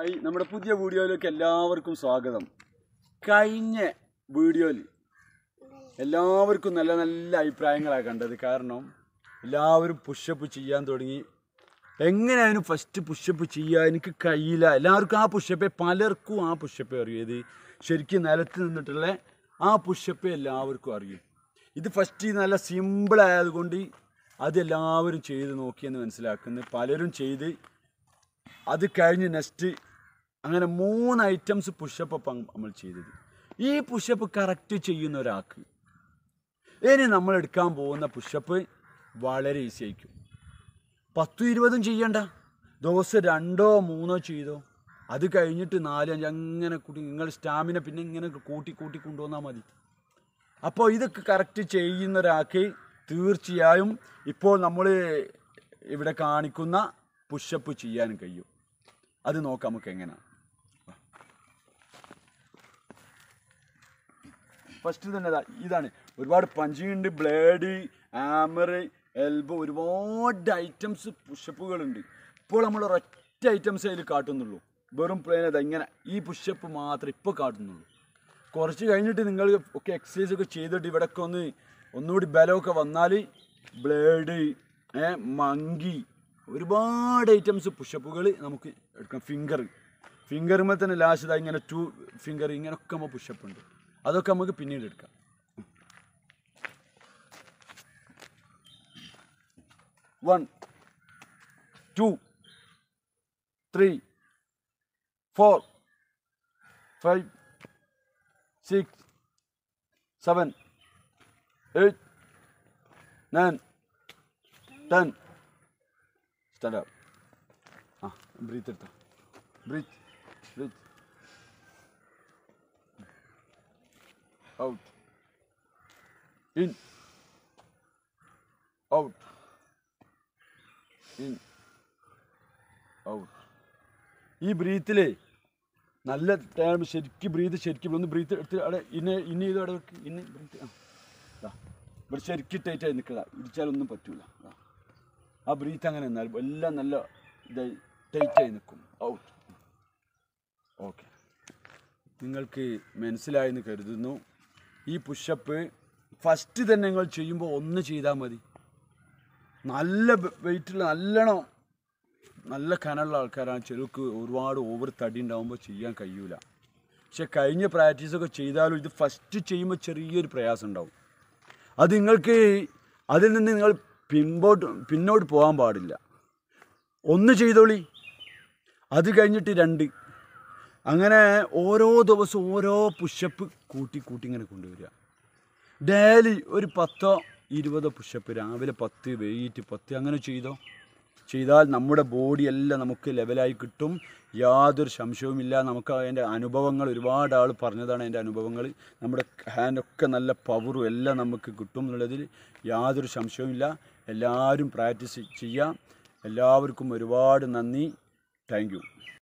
Hi നമ്മുടെ പുതിയ വീഡിയോയിലേക്ക് എല്ലാവർക്കും സ്വാഗതം കഴിഞ്ഞ വീഡിയോയിൽ എല്ലാവർക്കും നല്ല നല്ല അഭിപ്രായങ്ങളാണ് കണ്ടത് കാരണം എല്ലാവരും പുഷപ്പ് ചെയ്യാൻ തുടങ്ങി എങ്ങനെയായിരുന്നു ഫസ്റ്റ് പുഷപ്പ് ചെയ്യുക എനിക്ക് കഴിയില്ല എല്ലാവർക്കും ആ പുഷപ്പേ പലർക്കും ആ പുഷപ്പേ അറിയും ഇത് ശരിക്കും നിലത്ത് നിന്നിട്ടുള്ള ആ പുഷപ്പേ എല്ലാവർക്കും അറിയും ഇത് ഫസ്റ്റ് നല്ല സിമ്പിൾ ആയതുകൊണ്ട് അതെല്ലാവരും ചെയ്ത് നോക്കിയെന്ന് മനസ്സിലാക്കുന്നു പലരും ചെയ്ത് അത് കഴിഞ്ഞ് നെക്സ്റ്റ് അങ്ങനെ മൂന്ന് ഐറ്റംസ് പുഷപ്പ് നമ്മൾ ചെയ്തത് ഈ പുഷപ്പ് കറക്റ്റ് ചെയ്യുന്ന ഒരാൾക്ക് ഇനി നമ്മൾ എടുക്കാൻ പോകുന്ന പുഷപ്പ് വളരെ ഈസി ആയിരിക്കും പത്തും ഇരുപതും ചെയ്യണ്ട ദിവസം രണ്ടോ മൂന്നോ ചെയ്തോ അത് കഴിഞ്ഞിട്ട് നാല് അഞ്ച് അങ്ങനെ കൂട്ടി നിങ്ങൾ സ്റ്റാമിന പിന്നെ ഇങ്ങനെ കൂട്ടി കൂട്ടി കൊണ്ടുവന്നാൽ മതി അപ്പോൾ ഇതൊക്കെ കറക്റ്റ് ചെയ്യുന്ന ഒരാൾക്ക് തീർച്ചയായും ഇപ്പോൾ നമ്മൾ ഇവിടെ കാണിക്കുന്ന പുഷപ്പ് ചെയ്യാനും കഴിയും അത് നോക്കാം നമുക്ക് എങ്ങനെയാണ് ഫസ്റ്റ് തന്നെ ദാ ഇതാണ് ഒരുപാട് പഞ്ചിങ് ഉണ്ട് ബ്ലേഡ് ആമർ എൽബോ ഒരുപാട് ഐറ്റംസ് പുഷപ്പുകളുണ്ട് ഇപ്പോൾ നമ്മൾ ഒരൊറ്റ ഐറ്റംസ് അതിൽ കാട്ടുന്നുള്ളൂ വെറും പ്ലെയിൻ അതാ ഇങ്ങനെ ഈ പുഷപ്പ് മാത്രമേ ഇപ്പോൾ കാട്ടുന്നുള്ളൂ കുറച്ച് കഴിഞ്ഞിട്ട് നിങ്ങൾ ഒക്കെ എക്സസൈസ് ഒക്കെ ചെയ്തിട്ട് ഇവിടെയൊക്കെ ഒന്ന് ഒന്നുകൂടി ബലമൊക്കെ വന്നാൽ ബ്ലേഡ് മങ്കി ഒരുപാട് ഐറ്റംസ് പുഷപ്പുകൾ നമുക്ക് എടുക്കാം ഫിംഗർ ഫിംഗറുമ്പോൾ തന്നെ ലാസ്റ്റ് ഇതാ ഇങ്ങനെ ടു ഫിംഗർ ഇങ്ങനെയൊക്കെ നമ്മൾ പുഷപ്പ് ഉണ്ട് അതൊക്കെ നമുക്ക് പിന്നീട് എടുക്കാം one two three four five six seven eight nine ten start ആ ബ്രീത്ത് എടുത്തോ breath breath out in out in out ഈ ബ്രീത്തിലേ നല്ല ടൈം ശരിക്കും ബ്രീത്ത് ശരിക്കും ഒന്ന് ബ്രീത്ത് എടുത്ത് അവിടെ ഇന്നെ ഇനി ഇത് അവിടെ വെക്ക് ഇനി ബ്രീത്ത് ആ ദാ. ഇവിടെ ശരിക്കും ടൈറ്റായി നിൽക്കുക ഇടിച്ചാലൊന്നും പറ്റൂല ദാ. ആ ബ്രീത്ത് അങ്ങനെ നിന്നാൽ എല്ലാം നല്ല ഇതായി ടൈറ്റായി നിൽക്കും ഔട്ട് ഓക്കെ നിങ്ങൾക്ക് മനസ്സിലായെന്ന് കരുതുന്നു ഈ പുഷപ്പ് ഫസ്റ്റ് തന്നെ നിങ്ങൾ ചെയ്യുമ്പോൾ ഒന്ന് ചെയ്താൽ മതി നല്ല വെയിറ്റുള്ള നല്ലോണം നല്ല കനമുള്ള ആൾക്കാരാണ് ചിലർക്ക് ഒരുപാട് ഓവർ തടി ഉണ്ടാകുമ്പോൾ ചെയ്യാൻ കഴിയൂല പക്ഷെ കഴിഞ്ഞ പ്രാക്ടീസൊക്കെ ചെയ്താലും ഇത് ഫസ്റ്റ് ചെയ്യുമ്പോൾ ചെറിയൊരു പ്രയാസം ഉണ്ടാവും അത് നിങ്ങൾക്ക് അതിൽ നിന്ന് നിങ്ങൾ പിൻപോട്ട് പിന്നോട്ട് പോകാൻ പാടില്ല ഒന്ന് ചെയ്തോളി അത് കഴിഞ്ഞിട്ട് രണ്ട് അങ്ങനെ ഓരോ ദിവസവും ഓരോ പുഷപ്പ് കൂട്ടി കൂട്ടി ഇങ്ങനെ കൊണ്ടുവരിക ഡെയിലി ഒരു പത്തോ ഇരുപതോ പുഷപ്പ് രാവിലെ പത്ത് വെയിറ്റ് പത്ത് അങ്ങനെ ചെയ്തോ ചെയ്താൽ നമ്മുടെ ബോഡി എല്ലാം നമുക്ക് ലെവലായി കിട്ടും യാതൊരു സംശയവുമില്ല നമുക്ക് അതിൻ്റെ അനുഭവങ്ങൾ ഒരുപാട് ആൾ പറഞ്ഞതാണ് അതിൻ്റെ അനുഭവങ്ങൾ നമ്മുടെ ഹാൻഡൊക്കെ നല്ല പവറും എല്ലാം നമുക്ക് കിട്ടും എന്നുള്ളതിൽ യാതൊരു സംശയവുമില്ല എല്ലാവരും പ്രാക്ടീസ് ചെയ്യാം എല്ലാവർക്കും ഒരുപാട് നന്ദി താങ്ക് യു